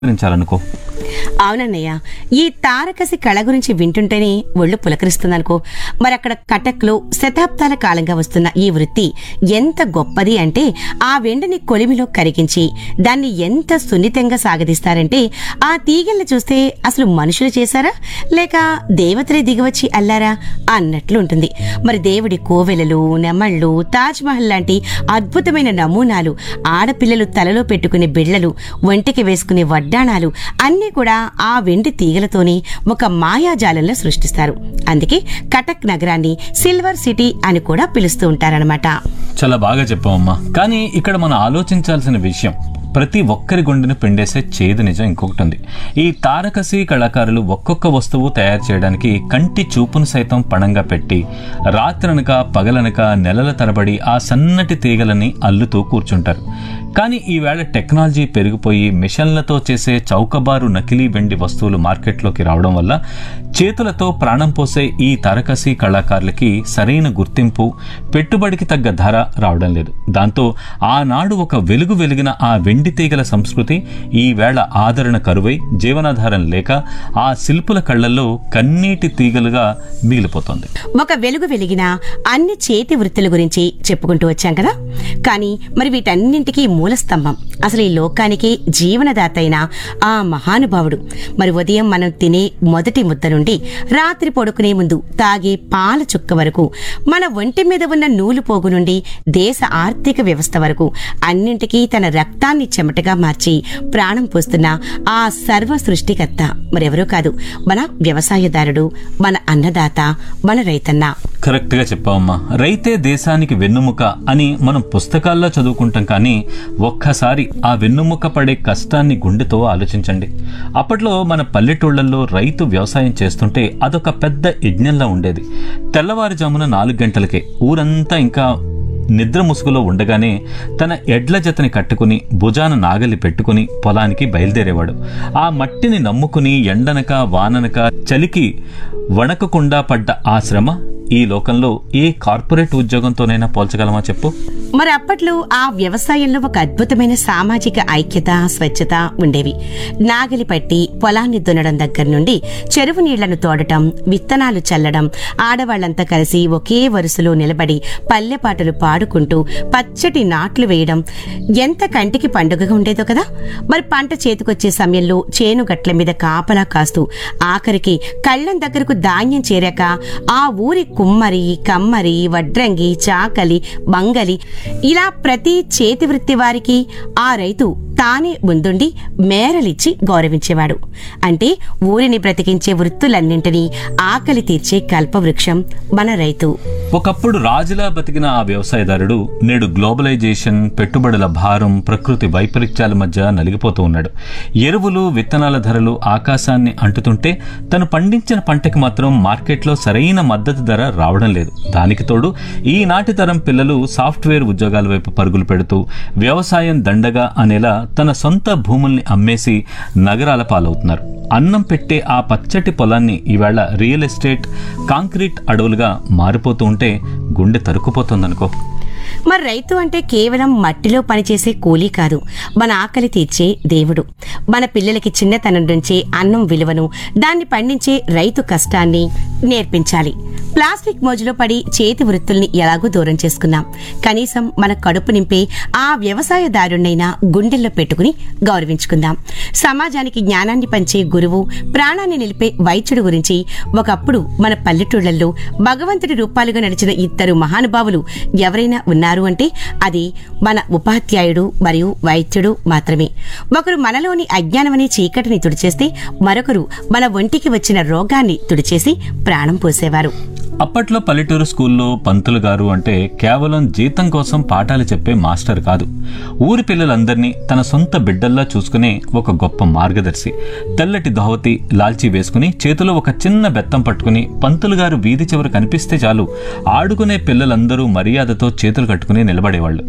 గురించాలనుకో అవునన్నయ్య ఈ తారకసి కళ గురించి వింటుంటేనే ఒళ్ళు పులకరిస్తుందనుకో మరి అక్కడ కటక్లో శతాబ్దాల కాలంగా వస్తున్న ఈ వృత్తి ఎంత గొప్పది అంటే ఆ వెండిని కొలిమిలో కరిగించి దాన్ని ఎంత సున్నితంగా సాగదీస్తారంటే ఆ తీగల్ని చూస్తే అసలు మనుషులు చేశారా లేక దేవతలే దిగివచ్చి అల్లారా అన్నట్లు ఉంటుంది మరి దేవుడి కోవెలలు నెమళ్ళు తాజ్ మహల్ లాంటి అద్భుతమైన నమూనాలు ఆడపిల్లలు తలలో పెట్టుకునే బిళ్ళలు ఒంటికి వేసుకునే వడ్డాణాలు అన్నీ కూడా ఆ వెండి తీగలతోనే ఒక మాయాజాలంలో సృష్టిస్తారు అందుకే కటక్ నగరాన్ని సిల్వర్ సిటీ అని కూడా పిలుస్తూ ఉంటారనమాట చాలా బాగా చెప్పావమ్మా కానీ ఇక్కడ మనం ఆలోచించాల్సిన విషయం ప్రతి ఒక్కరి గుండెను పిండేసే చేదు నిజం ఇంకొకటి ఉంది ఈ తారకసి కళాకారులు ఒక్కొక్క వస్తువు తయారు చేయడానికి కంటి చూపును సైతం పణంగా పెట్టి రాత్రనక పగలనక నెలల తరబడి ఆ సన్నటి తీగలని అల్లుతూ కూర్చుంటారు కానీ ఈవేళ టెక్నాలజీ పెరిగిపోయి మిషన్లతో చేసే చౌకబారు నకిలీ వెండి వస్తువులు మార్కెట్లోకి రావడం వల్ల చేతులతో ప్రాణం పోసే ఈ తారకసి కళాకారులకి సరైన గుర్తింపు పెట్టుబడికి తగ్గ ధర రావడం లేదు దాంతో ఆనాడు ఒక వెలుగు వెలిగిన ఆ వెండి తీగల సంస్కృతి ఈవేళ ఆదరణ కరువై జీవనాధారం లేక ఆ శిల్పుల కళ్ళల్లో కన్నీటి తీగలుగా మిగిలిపోతుంది ఒక వెలుగు వెలిగిన అన్ని చేతి వృత్తుల గురించి చెప్పుకుంటూ వచ్చాం కదా కానీ మరి వీటన్నింటికీ మూల స్తంభం అసలు ఈ లోకానికి జీవనదాత అయిన ఆ మహానుభావుడు మరి ఉదయం మనం తినే మొదటి ముద్ద నుండి రాత్రి పడుకునే ముందు తాగే పాల చుక్క వరకు మన ఒంటి మీద ఉన్న నూలు పోగు నుండి దేశ ఆర్థిక వ్యవస్థ వరకు అన్నింటికీ తన రక్తాన్ని చెమటగా మార్చి ప్రాణం పోస్తున్న ఆ సర్వ సృష్టికర్త మరెవరూ కాదు మన వ్యవసాయదారుడు మన అన్నదాత మన రైతన్న కరెక్ట్ గా చెప్పావమ్మా రైతే దేశానికి వెన్నుముక అని మనం పుస్తకాల్లో చదువుకుంటాం కానీ ఒక్కసారి ఆ వెన్నుముక పడే కష్టాన్ని గుండెతో ఆలోచించండి అప్పట్లో మన పల్లెటూళ్లలో రైతు వ్యవసాయం చేస్తుంటే అదొక పెద్ద యజ్ఞంలా ఉండేది తెల్లవారుజామున నాలుగు గంటలకే ఊరంతా ఇంకా నిద్ర ముసుగులో ఉండగానే తన ఎడ్ల జతని కట్టుకుని భుజాన నాగలి పెట్టుకుని పొలానికి బయలుదేరేవాడు ఆ మట్టిని నమ్ముకుని ఎండనక వాననక చలికి వణకకుండా పడ్డ ఆ శ్రమ ఈ లోకంలో ఏ కార్పొరేట్ ఉద్యోగంతోనైనా పోల్చగలమా చెప్పు మరి అప్పట్లో ఆ వ్యవసాయంలో ఒక అద్భుతమైన సామాజిక ఐక్యత స్వచ్ఛత ఉండేవి నాగలి పట్టి పొలాన్ని దున్నడం దగ్గర నుండి చెరువు నీళ్లను తోడటం విత్తనాలు చల్లడం ఆడవాళ్లంతా కలిసి ఒకే వరుసలో నిలబడి పల్లెపాటలు పాడుకుంటూ పచ్చటి నాట్లు వేయడం ఎంత కంటికి పండుగగా ఉండేదో కదా మరి పంట చేతికొచ్చే సమయంలో చేను గట్ల మీద కాపలా కాస్తూ ఆఖరికి కళ్ళం దగ్గరకు ధాన్యం చేరాక ఆ ఊరి కుమ్మరి కమ్మరి వడ్రంగి చాకలి మంగలి ఇలా ప్రతి చేతి వృత్తి వారికి ఆ రైతు తానే ముందుండి మేరలిచ్చి గౌరవించేవాడు అంటే ఊరిని బ్రతికించే వృత్తులన్నింటినీ ఆకలి తీర్చే కల్పవృక్షం మన రైతు ఒకప్పుడు రాజులా బతికిన ఆ వ్యవసాయదారుడు నేడు గ్లోబలైజేషన్ పెట్టుబడుల భారం ప్రకృతి వైపరీత్యాల మధ్య నలిగిపోతూ ఉన్నాడు ఎరువులు విత్తనాల ధరలు ఆకాశాన్ని అంటుతుంటే తను పండించిన పంటకి మాత్రం మార్కెట్లో సరైన మద్దతు ధర రావడం లేదు దానికి తోడు ఈనాటి తరం పిల్లలు సాఫ్ట్వేర్ ఉద్యోగాల వైపు పరుగులు పెడుతూ వ్యవసాయం దండగా అనేలా తన సొంత భూముల్ని అమ్మేసి నగరాల పాలవుతున్నారు అన్నం పెట్టే ఆ పచ్చటి పొలాన్ని ఈవేళ రియల్ ఎస్టేట్ కాంక్రీట్ అడవులుగా మారిపోతూ ఉంటే గుండె తరుక్కుపోతుందనుకో మరి రైతు అంటే కేవలం మట్టిలో పనిచేసే కూలీ కాదు మన ఆకలి తీర్చే దేవుడు మన పిల్లలకి చిన్నతనం నుంచే అన్నం విలువను దాన్ని పండించే రైతు కష్టాన్ని నేర్పించాలి ప్లాస్టిక్ మోజులో పడి చేతి వృత్తుల్ని ఎలాగూ దూరం చేసుకున్నాం కనీసం మన కడుపు నింపే ఆ వ్యవసాయదారుణ్ణైనా గుండెల్లో పెట్టుకుని గౌరవించుకుందాం సమాజానికి జ్ఞానాన్ని పంచే గురువు ప్రాణాన్ని నిలిపే వైద్యుడు గురించి ఒకప్పుడు మన పల్లెటూళ్లలో భగవంతుడి రూపాలుగా నడిచిన ఇద్దరు మహానుభావులు ఎవరైనా ఉన్నారు అంటే అది మన ఉపాధ్యాయుడు మరియు వైద్యుడు మాత్రమే ఒకరు మనలోని అజ్ఞానమనే చీకటిని తుడిచేస్తే మరొకరు మన ఒంటికి వచ్చిన రోగాన్ని తుడిచేసి ప్రాణం పోసేవారు అప్పట్లో పల్లెటూరు స్కూల్లో పంతులు గారు అంటే కేవలం జీతం కోసం పాఠాలు చెప్పే మాస్టర్ కాదు ఊరి పిల్లలందరినీ తన సొంత బిడ్డల్లా చూసుకునే ఒక గొప్ప మార్గదర్శి తెల్లటి ధోవతి లాల్చి వేసుకుని చేతిలో ఒక చిన్న బెత్తం పట్టుకుని పంతులు గారు వీధి చివర కనిపిస్తే చాలు ఆడుకునే పిల్లలందరూ మర్యాదతో చేతులు కట్టుకుని నిలబడేవాళ్ళు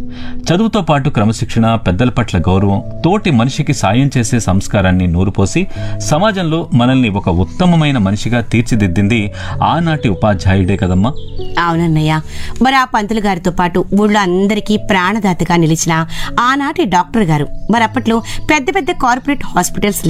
చదువుతో పాటు క్రమశిక్షణ పెద్దల పట్ల గౌరవం తోటి మనిషికి సాయం చేసే సంస్కారాన్ని నూరుపోసి సమాజంలో మనల్ని ఒక ఉత్తమమైన మనిషిగా తీర్చిదిద్దింది ఆనాటి ఉపాధ్యాయుడే కదమ్మా అవునన్నయ్య మరి ఆ పంతులు గారితో పాటు ఊళ్ళో అందరికీ ప్రాణదాతగా నిలిచిన ఆనాటి డాక్టర్ గారు మరి అప్పట్లో పెద్ద పెద్ద కార్పొరేట్ హాస్పిటల్స్